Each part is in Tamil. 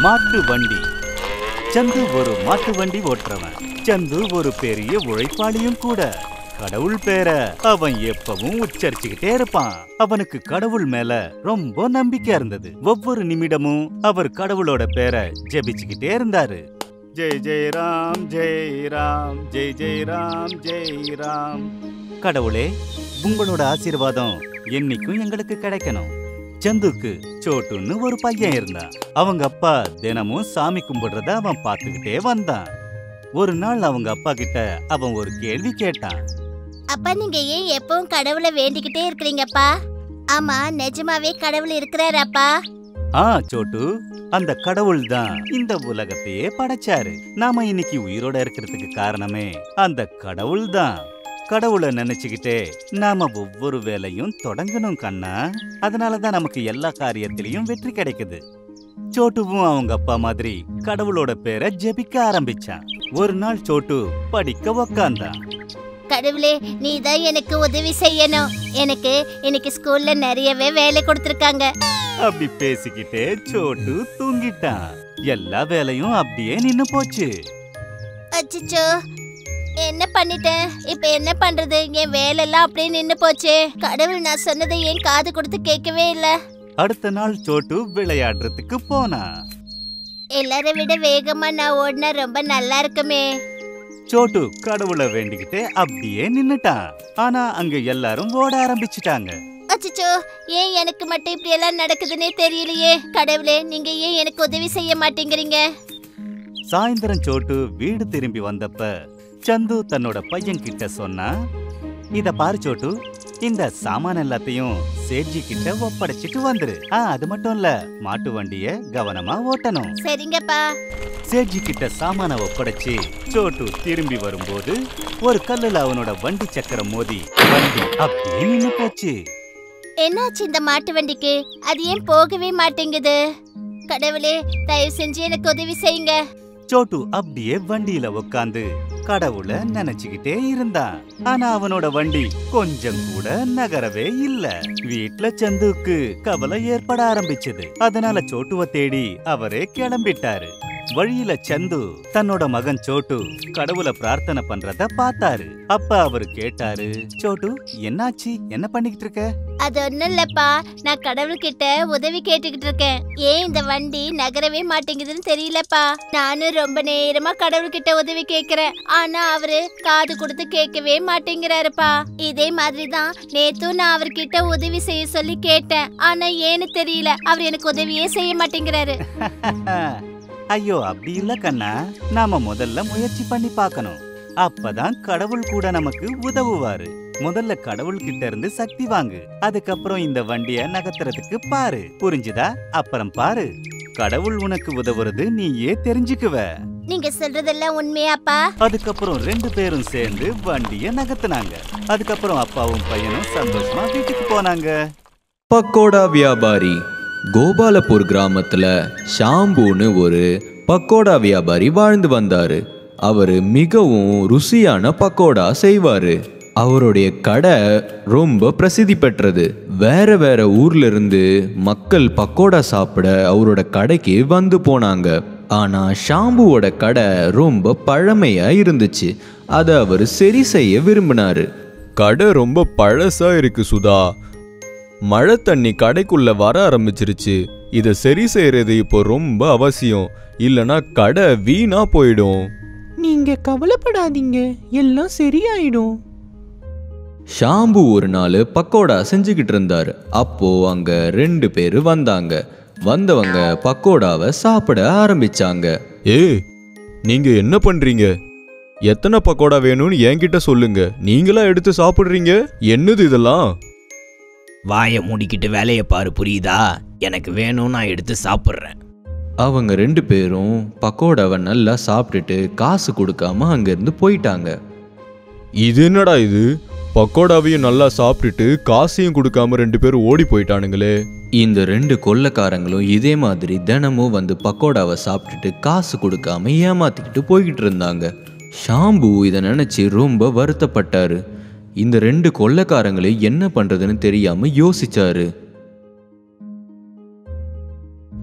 மாட்டு வண்டி சந்து ஒரு மாட்டு வண்டி ஓட்டுறவன் சந்து ஒரு பெரிய உழைப்பாளியும் கூட கடவுள் பேர அவன் எப்பவும் உச்சரிச்சுக்கிட்டே இருப்பான் அவனுக்கு கடவுள் மேல ரொம்ப நம்பிக்கை இருந்தது ஒவ்வொரு நிமிடமும் அவர் கடவுளோட பேரை ஜெபிச்சுக்கிட்டே இருந்தாரு ஜெய் ஜெய் ராம் ஜெய் ராம் ஜெய் ஜெய் ராம் ஜெய் ராம் கடவுளே உங்களோட ஆசீர்வாதம் என்னைக்கும் எங்களுக்கு கிடைக்கணும் சந்துக்கு சோட்டுன்னு ஒரு பையன் இருந்தான் அவங்க அப்பா தினமும் சாமி கும்பிடுறத அவன் பார்த்துக்கிட்டே வந்தான் ஒரு நாள் அவங்க அப்பா கிட்ட அவன் ஒரு கேள்வி கேட்டான் அப்பா நீங்க ஏன் எப்பவும் கடவுளை வேண்டிக்கிட்டே இருக்கிறீங்கப்பா ஆமா நிஜமாவே கடவுள் இருக்கிறாராப்பா ஆ சோட்டு அந்த கடவுள் தான் இந்த உலகத்தையே படைச்சாரு நாம இன்னைக்கு உயிரோட இருக்கிறதுக்கு காரணமே அந்த கடவுள் தான் கடவுளை நினைச்சுக்கிட்டே நாம ஒவ்வொரு வேலையும் தொடங்கணும் கண்ணா அதனால தான் நமக்கு எல்லா காரியத்திலையும் வெற்றி கிடைக்குது சோட்டுவும் அவங்க அப்பா மாதிரி கடவுளோட பேரை ஜெபிக்க ஆரம்பிச்சான் ஒரு நாள் சோட்டு படிக்க உக்காந்தான் கடவுளே நீ தான் எனக்கு உதவி செய்யணும் எனக்கு இன்னைக்கு ஸ்கூல்ல நிறையவே வேலை கொடுத்துருக்காங்க அப்படி பேசிக்கிட்டே சோட்டு தூங்கிட்டான் எல்லா வேலையும் அப்படியே நின்னு போச்சு அச்சச்சோ என்ன பண்ணிட்டேன் இப்ப என்ன பண்றது என் வேலையெல்லாம் அப்படியே நின்னு போச்சே கடவுள் நான் சொன்னதை ஏன் காது கொடுத்து கேட்கவே இல்ல அடுத்த நாள் சோட்டு விளையாடுறதுக்கு போனான் எல்லாரை விட வேகமா நான் ஓடினா ரொம்ப நல்லா இருக்குமே சோட்டு கடவுளை வேண்டிக்கிட்டே அப்படியே நின்னுட்டான் ஆனா அங்க எல்லாரும் ஓட ஆரம்பிச்சிட்டாங்க அச்சச்சோ ஏன் எனக்கு மட்டும் இப்படி எல்லாம் நடக்குதுன்னே தெரியலையே கடவுளே நீங்க ஏன் எனக்கு உதவி செய்ய மாட்டேங்கிறீங்க சாயந்தரம் சோட்டு வீடு திரும்பி வந்தப்ப சந்து தன்னோட பையன் கிட்ட சொன்னா இத பாரு சோட்டு இந்த சாமான் எல்லாத்தையும் சேட்ஜி கிட்ட ஒப்படைச்சிட்டு வந்துரு ஆ அது மட்டும் இல்ல மாட்டு வண்டிய கவனமா ஓட்டணும் சரிங்கப்பா சேட்ஜி கிட்ட சாமான ஒப்படைச்சு சோட்டு திரும்பி வரும்போது ஒரு கல்லுல அவனோட வண்டி சக்கரம் மோதி வண்டி அப்படியே நின்னு போச்சு என்னாச்சு இந்த மாட்டு வண்டிக்கு அது ஏன் போகவே மாட்டேங்குது கடவுளே தயவு செஞ்சு எனக்கு உதவி செய்யுங்க சோட்டு அப்படியே வண்டியில உட்காந்து கடவுளை நினைச்சுக்கிட்டே இருந்தான் ஆனா அவனோட வண்டி கொஞ்சம் கூட நகரவே இல்ல வீட்ல சந்துவுக்கு கவலை ஏற்பட ஆரம்பிச்சது அதனால சோட்டுவ தேடி அவரே கிளம்பிட்டாரு வழியில சந்து தன்னோட மகன் சோட்டு கடவுளை பிரார்த்தனை பண்றத பார்த்தாரு அப்ப அவரு கேட்டாரு சோட்டு என்னாச்சு என்ன பண்ணிக்கிட்டு இருக்க அது ஒண்ணும் இல்லப்பா நான் கடவுள்கிட்ட உதவி கேட்டுக்கிட்டு இருக்கேன் ஏன் இந்த வண்டி நகரவே மாட்டேங்குதுன்னு தெரியலப்பா நானும் ரொம்ப நேரமா கடவுள்கிட்ட உதவி கேக்குறேன் ஆனா அவரு காது கொடுத்து கேட்கவே மாட்டேங்கிறாருப்பா இதே மாதிரி தான் நேத்தும் நான் அவர்கிட்ட உதவி செய்ய சொல்லி கேட்டேன் ஆனா ஏன்னு தெரியல அவர் எனக்கு உதவியே செய்ய மாட்டேங்கிறாரு ஐயோ அப்படி இல்ல கண்ணா நாம முதல்ல முயற்சி பண்ணி பார்க்கணும் அப்பதான் கடவுள் கூட நமக்கு உதவுவாரு முதல்ல கடவுள் கிட்ட இருந்து சக்தி வாங்கு அதுக்கப்புறம் இந்த வண்டிய நகர்த்துறதுக்கு பாரு புரிஞ்சுதா அப்புறம் பாரு கடவுள் உனக்கு உதவுறது நீயே தெரிஞ்சுக்குவ நீங்க சொல்றதெல்லாம் உண்மையாப்பா அதுக்கப்புறம் ரெண்டு பேரும் சேர்ந்து வண்டிய நகர்த்துனாங்க அதுக்கப்புறம் அப்பாவும் பையனும் சந்தோஷமா வீட்டுக்கு போனாங்க பக்கோடா வியாபாரி கோபாலப்பூர் கிராமத்துல ஷாம்புன்னு ஒரு பக்கோடா வியாபாரி வாழ்ந்து வந்தாரு அவர் மிகவும் ருசியான பக்கோடா செய்வாரு அவருடைய கடை ரொம்ப பிரசித்தி பெற்றது வேற வேற ஊர்ல இருந்து மக்கள் பக்கோடா சாப்பிட அவரோட கடைக்கு வந்து போனாங்க ஆனா ஷாம்புவோட கடை ரொம்ப பழமையா இருந்துச்சு அதை அவர் சரி செய்ய விரும்பினாரு கடை ரொம்ப பழசா இருக்கு சுதா மழை தண்ணி கடைக்குள்ள வர ஆரம்பிச்சிருச்சு இதை சரி செய்யறது இப்போ ரொம்ப அவசியம் இல்லனா கடை வீணா போயிடும் நீங்க கவலைப்படாதீங்க எல்லாம் சரியாயிடும் ஷாம்பு ஒரு நாள் பக்கோடா செஞ்சுக்கிட்டு இருந்தாரு அப்போ அங்க ரெண்டு பேர் வந்தாங்க வந்தவங்க பக்கோடாவை சாப்பிட ஆரம்பிச்சாங்க ஏ நீங்க என்ன பண்றீங்க எத்தனை பக்கோடா வேணும்னு என்கிட்ட சொல்லுங்க நீங்களா எடுத்து சாப்பிடுறீங்க என்னது இதெல்லாம் வாயை மூடிக்கிட்டு வேலையை பாரு புரியுதா எனக்கு வேணும் நான் எடுத்து சாப்பிட்றேன் அவங்க ரெண்டு பேரும் பக்கோடாவை நல்லா சாப்பிட்டுட்டு காசு கொடுக்காம அங்கிருந்து போயிட்டாங்க இது என்னடா இது பக்கோடாவையும் நல்லா சாப்பிட்டுட்டு காசையும் கொடுக்காம ரெண்டு பேரும் ஓடி போயிட்டானுங்களே இந்த ரெண்டு கொள்ளைக்காரங்களும் இதே மாதிரி தினமும் வந்து பக்கோடாவை சாப்பிட்டுட்டு காசு கொடுக்காம ஏமாத்திக்கிட்டு போய்கிட்டு இருந்தாங்க ஷாம்பு இதை நினைச்சு ரொம்ப வருத்தப்பட்டாரு இந்த ரெண்டு கொள்ளைக்காரங்களையும் என்ன பண்றதுன்னு தெரியாம யோசிச்சாரு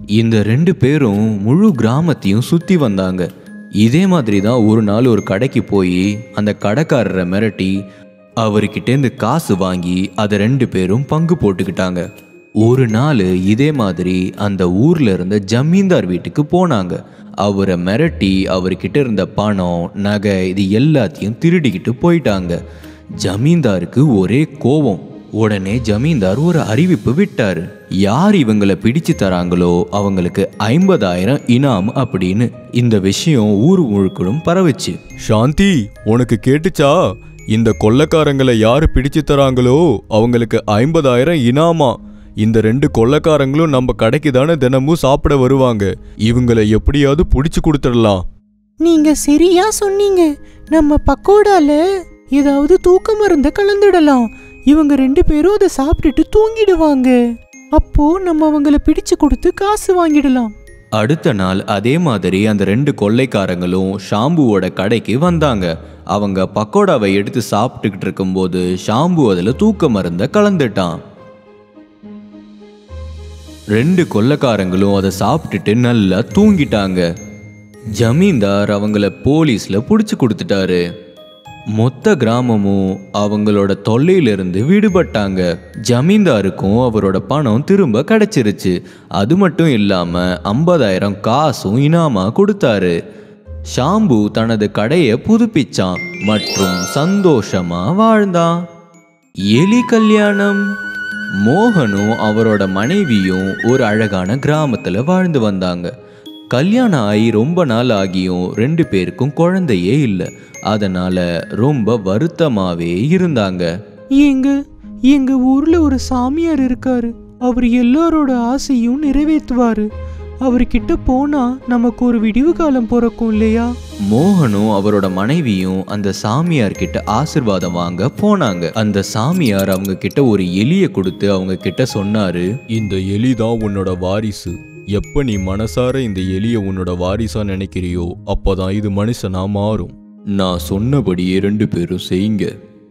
இந்த ரெண்டு பேரும் முழு கிராமத்தையும் சுத்தி வந்தாங்க இதே மாதிரி தான் ஒரு நாள் ஒரு கடைக்கு போய் அந்த கடைக்காரரை மிரட்டி அவர்கிட்டேருந்து காசு வாங்கி அதை ரெண்டு பேரும் பங்கு போட்டுக்கிட்டாங்க ஒரு நாள் இதே மாதிரி அந்த ஊர்ல இருந்த ஜமீன்தார் வீட்டுக்கு போனாங்க அவரை மிரட்டி அவர்கிட்ட இருந்த பணம் நகை இது எல்லாத்தையும் திருடிக்கிட்டு போயிட்டாங்க ஜமீன்தாருக்கு ஒரே கோபம் உடனே ஜமீன்தார் ஒரு அறிவிப்பு விட்டாரு யார் இவங்களை பிடிச்சு தராங்களோ அவங்களுக்கு ஐம்பதாயிரம் இனாம் அப்படின்னு இந்த விஷயம் ஊர் முழுக்கடும் பரவுச்சு சாந்தி உனக்கு கேட்டுச்சா இந்த கொள்ளைக்காரங்களை யாரு பிடிச்சு தராங்களோ அவங்களுக்கு ஐம்பதாயிரம் இனாமா இந்த ரெண்டு கொள்ளைக்காரங்களும் நம்ம கடைக்கு தானே தினமும் சாப்பிட வருவாங்க இவங்களை எப்படியாவது பிடிச்சு கொடுத்துடலாம் நீங்க சரியா சொன்னீங்க நம்ம பக்கோடால ஏதாவது தூக்க மருந்த கலந்துடலாம் இவங்க ரெண்டு பேரும் அதை சாப்பிட்டுட்டு தூங்கிடுவாங்க அப்போ நம்ம அவங்கள பிடிச்சு கொடுத்து காசு வாங்கிடலாம் அடுத்த நாள் அதே மாதிரி அந்த ரெண்டு கொள்ளைக்காரங்களும் ஷாம்புவோட கடைக்கு வந்தாங்க அவங்க பக்கோடாவை எடுத்து சாப்பிட்டுக்கிட்டு இருக்கும்போது ஷாம்பு அதில் தூக்க மருந்த கலந்துட்டான் ரெண்டு கொள்ளைக்காரங்களும் அதை சாப்பிட்டுட்டு நல்லா தூங்கிட்டாங்க ஜமீன்தார் அவங்கள போலீஸ்ல பிடிச்சு கொடுத்துட்டாரு மொத்த கிராமமும் அவங்களோட தொல்லையிலிருந்து விடுபட்டாங்க ஜமீன்தாருக்கும் அவரோட பணம் திரும்ப கிடைச்சிருச்சு அது மட்டும் இல்லாம ஐம்பதாயிரம் காசும் இனாமா கொடுத்தாரு ஷாம்பு தனது கடையை புதுப்பிச்சான் மற்றும் சந்தோஷமா வாழ்ந்தான் எலி கல்யாணம் மோகனும் அவரோட மனைவியும் ஒரு அழகான கிராமத்துல வாழ்ந்து வந்தாங்க கல்யாணம் ஆகி ரொம்ப நாள் ஆகியும் ரெண்டு பேருக்கும் குழந்தையே இல்லை அதனால ரொம்ப வருத்தமாவே இருந்தாங்க எங்க எங்க ஊர்ல ஒரு சாமியார் இருக்காரு அவர் எல்லாரோட ஆசையும் நிறைவேற்றுவாரு அவர்கிட்ட போனா நமக்கு ஒரு விடிவு காலம் பிறக்கும் இல்லையா மோகனும் அவரோட மனைவியும் அந்த சாமியார் கிட்ட ஆசிர்வாதம் வாங்க போனாங்க அந்த சாமியார் அவங்க கிட்ட ஒரு எலிய கொடுத்து அவங்க கிட்ட சொன்னாரு இந்த எலி தான் உன்னோட வாரிசு எப்ப நீ மனசார இந்த எலிய உன்னோட வாரிசா நினைக்கிறியோ அப்பதான் இது மனுஷனா மாறும் நான் சொன்னபடியே ரெண்டு பேரும் செய்யுங்க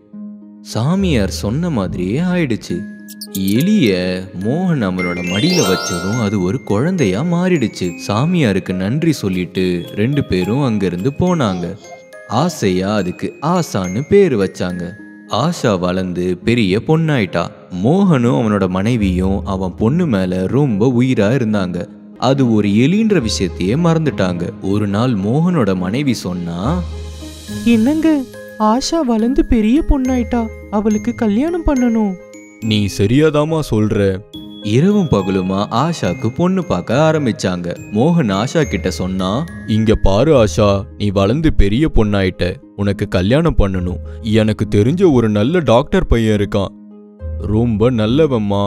சாமியார் சொன்ன மாதிரியே ஆயிடுச்சு எலிய மோகன் அவனோட மடியில வச்சதும் அது ஒரு குழந்தையா மாறிடுச்சு சாமியாருக்கு நன்றி சொல்லிட்டு ரெண்டு பேரும் அங்கிருந்து போனாங்க ஆசையா அதுக்கு ஆசான்னு பேர் வச்சாங்க ஆஷா வளர்ந்து பெரிய பொண்ணாயிட்டா மோகனும் அவனோட மனைவியும் அவன் பொண்ணு மேல ரொம்ப உயிரா இருந்தாங்க அது ஒரு எலின்ற விஷயத்தையே மறந்துட்டாங்க ஒரு நாள் மோகனோட மனைவி சொன்னா என்னங்க ஆஷா வளர்ந்து பெரிய பொண்ணாயிட்டா அவளுக்கு கல்யாணம் பண்ணணும் நீ சரியாதாமா சொல்ற இரவும் பகலுமா ஆஷாக்கு பொண்ணு பார்க்க ஆரம்பிச்சாங்க மோகன் ஆஷா கிட்ட சொன்னா இங்க பாரு ஆஷா நீ வளர்ந்து பெரிய பொண்ணாயிட்ட உனக்கு கல்யாணம் பண்ணணும் எனக்கு தெரிஞ்ச ஒரு நல்ல டாக்டர் பையன் இருக்கான் ரொம்ப நல்லவம்மா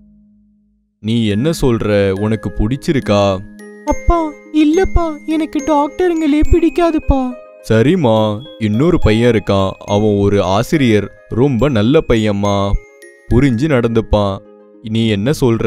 நீ என்ன சொல்ற உனக்கு பிடிச்சிருக்கா அப்பா இல்லப்பா எனக்கு டாக்டருங்களே பிடிக்காதுப்பா சரிம்மா இன்னொரு பையன் இருக்கான் அவன் ஒரு ஆசிரியர் ரொம்ப நல்ல பையன்மா புரிஞ்சு நடந்துப்பான் நீ என்ன சொல்ற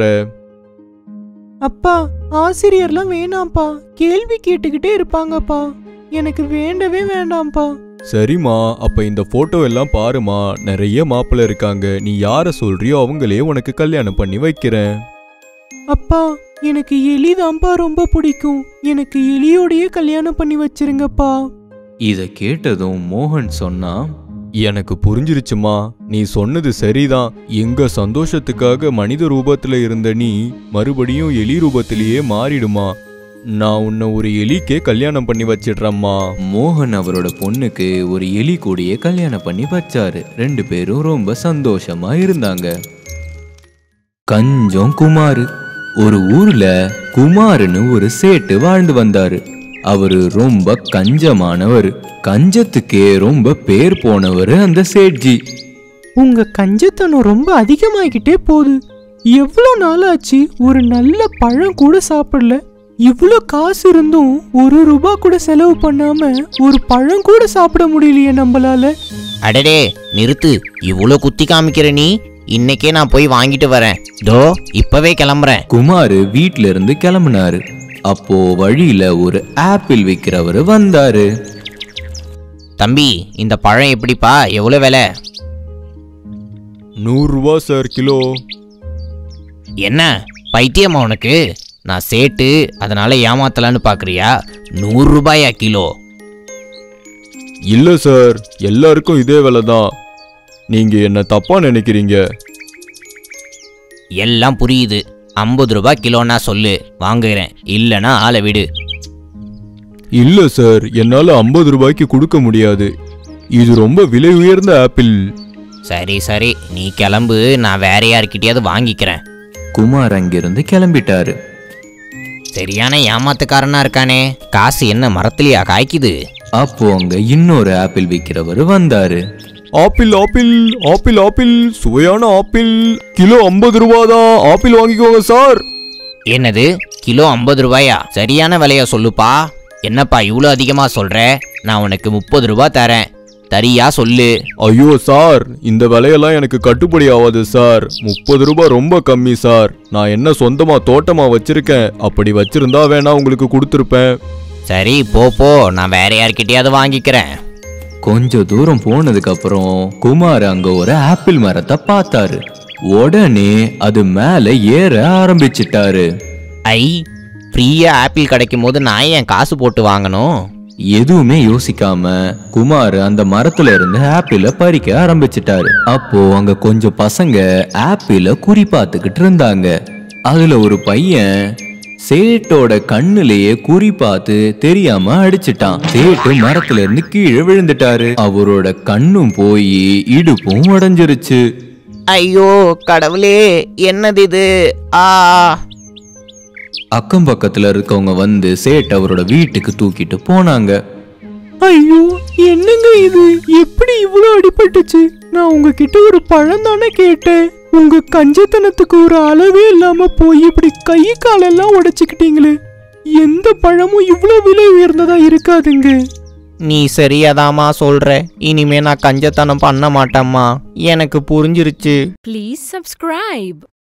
அப்பா ஆசிரியர்லாம் வேணாம்ப்பா கேள்வி கேட்டுக்கிட்டே இருப்பாங்கப்பா எனக்கு வேண்டவே வேண்டாம்ப்பா சரிம்மா அப்ப இந்த போட்டோ எல்லாம் பாருமா நிறைய மாப்பிள்ளை இருக்காங்க நீ யார சொல்றியோ அவங்களே உனக்கு கல்யாணம் பண்ணி வைக்கிறேன் அப்பா எனக்கு எலிதான்ப்பா ரொம்ப பிடிக்கும் எனக்கு எலியோடையே கல்யாணம் பண்ணி வச்சிருங்கப்பா இத கேட்டதும் மோகன் சொன்னா எனக்கு புரிஞ்சிருச்சுமா நீ சொன்னது சரிதான் எங்க சந்தோஷத்துக்காக மனித ரூபத்துல இருந்த நீ மறுபடியும் எலி ரூபத்திலேயே மாறிடுமா நான் உன்னை ஒரு எலிக்கே கல்யாணம் பண்ணி வச்சிடுறேம்மா மோகன் அவரோட பொண்ணுக்கு ஒரு எலி கூடிய கல்யாணம் பண்ணி வச்சாரு ரெண்டு பேரும் ரொம்ப சந்தோஷமா இருந்தாங்க கஞ்சம் குமாரு ஒரு ஊர்ல குமாருன்னு ஒரு சேட்டு வாழ்ந்து வந்தாரு அவரு ரொம்ப கஞ்சமானவர் கஞ்சத்துக்கே ரொம்ப பேர் போனவர் அந்த சேட்ஜி உங்க கஞ்சத்தனம் ரொம்ப அதிகமாகிக்கிட்டே போகுது எவ்வளோ நாள் ஆச்சு ஒரு நல்ல பழம் கூட சாப்பிடல இவ்வளோ காசு இருந்தும் ஒரு ரூபா கூட செலவு பண்ணாம ஒரு பழம் கூட சாப்பிட முடியலையே நம்மளால அடடே நிறுத்து இவ்வளோ குத்தி காமிக்கிற நீ இன்னைக்கே நான் போய் வாங்கிட்டு வரேன் தோ இப்பவே கிளம்புறேன் குமாரு வீட்ல இருந்து கிளம்புனாரு அப்போ வழியில ஒரு ஆப்பிள் விற்கிறவர் வந்தாரு தம்பி இந்த பழம் எப்படிப்பா எவ்வளோ விலை நூறுரூவா சார் கிலோ என்ன பைத்தியமா உனக்கு நான் சேட்டு அதனால ஏமாத்தலான்னு பார்க்கறியா நூறு ரூபாயா கிலோ இல்ல சார் எல்லாருக்கும் இதே விலை தான் நீங்க என்ன தப்பா நினைக்கிறீங்க எல்லாம் புரியுது ஐம்பது ரூபாய் கிலோன்னா சொல்லு வாங்குகிறேன் இல்லைன்னா ஆளை விடு இல்ல சார் என்னால ஐம்பது ரூபாய்க்கு கொடுக்க முடியாது இது ரொம்ப விலை உயர்ந்த ஆப்பிள் சரி சரி நீ கிளம்பு நான் வேற யார்கிட்டயாவது வாங்கிக்கிறேன் குமார் அங்கிருந்து கிளம்பிட்டாரு சரியான ஏமாத்துக்காரனா இருக்கானே காசு என்ன மரத்துலயா காய்க்குது அப்போ அங்க இன்னொரு ஆப்பிள் விற்கிறவர் வந்தாரு ஆப்பிள் ஆப்பிள் ஆப்பிள் ஆப்பிள் சுவையான ஆப்பிள் கிலோ ஐம்பது ரூபா தான் ஆப்பிள் வாங்கிக்கோங்க சார் என்னது கிலோ ஐம்பது ரூபாயா சரியான விலைய சொல்லுப்பா என்னப்பா இவ்வளோ அதிகமா சொல்ற நான் உனக்கு முப்பது ரூபாய் தரேன் தரியா சொல்லு ஐயோ சார் இந்த விலையெல்லாம் எனக்கு கட்டுப்படி ஆகாது சார் முப்பது ரூபாய் ரொம்ப கம்மி சார் நான் என்ன சொந்தமா தோட்டமா வச்சிருக்கேன் அப்படி வச்சிருந்தா வேணா உங்களுக்கு கொடுத்துருப்பேன் சரி போ போ நான் வேற யார்கிட்டயாவது வாங்கிக்கிறேன் கொஞ்ச தூரம் போனதுக்கு அப்புறம் குமார் அங்க ஒரு ஆப்பிள் மரத்தை பார்த்தாரு உடனே அது மேல ஏற ஆரம்பிச்சிட்டாரு ஐ ஃப்ரீயா ஆப்பிள் கிடைக்கும் போது நான் ஏன் காசு போட்டு வாங்கணும் எதுவுமே யோசிக்காம குமார் அந்த மரத்துல இருந்து ஆப்பிள பறிக்க ஆரம்பிச்சிட்டாரு அப்போ அங்க கொஞ்சம் பசங்க ஆப்பிள குறி பார்த்துக்கிட்டு இருந்தாங்க அதுல ஒரு பையன் சேட்டோட கண்ணுலயே குறி பார்த்து தெரியாம அடிச்சிட்டான் சேட்டு மரத்துல இருந்து கீழே விழுந்துட்டாரு அவரோட கண்ணும் போய் இடுப்பும் உடைஞ்சிருச்சு ஐயோ கடவுளே என்னது இது ஆ அக்கம் பக்கத்துல இருக்கவங்க வந்து சேட் அவரோட வீட்டுக்கு தூக்கிட்டு போனாங்க ஐயோ என்னங்க இது எப்படி இவ்வளோ அடிபட்டுச்சு நான் உங்ககிட்ட ஒரு பழம் தானே கேட்டேன் உங்க கஞ்சத்தனத்துக்கு ஒரு அளவே இல்லாம போய் இப்படி கை காலெல்லாம் உடைச்சுக்கிட்டீங்களே எந்த பழமும் இவ்வளோ விலை உயர்ந்ததா இருக்காதுங்க நீ சரியாதாம்மா சொல்ற இனிமே நான் கஞ்சத்தனம் பண்ண மாட்டேம்மா எனக்கு புரிஞ்சிருச்சு Please subscribe.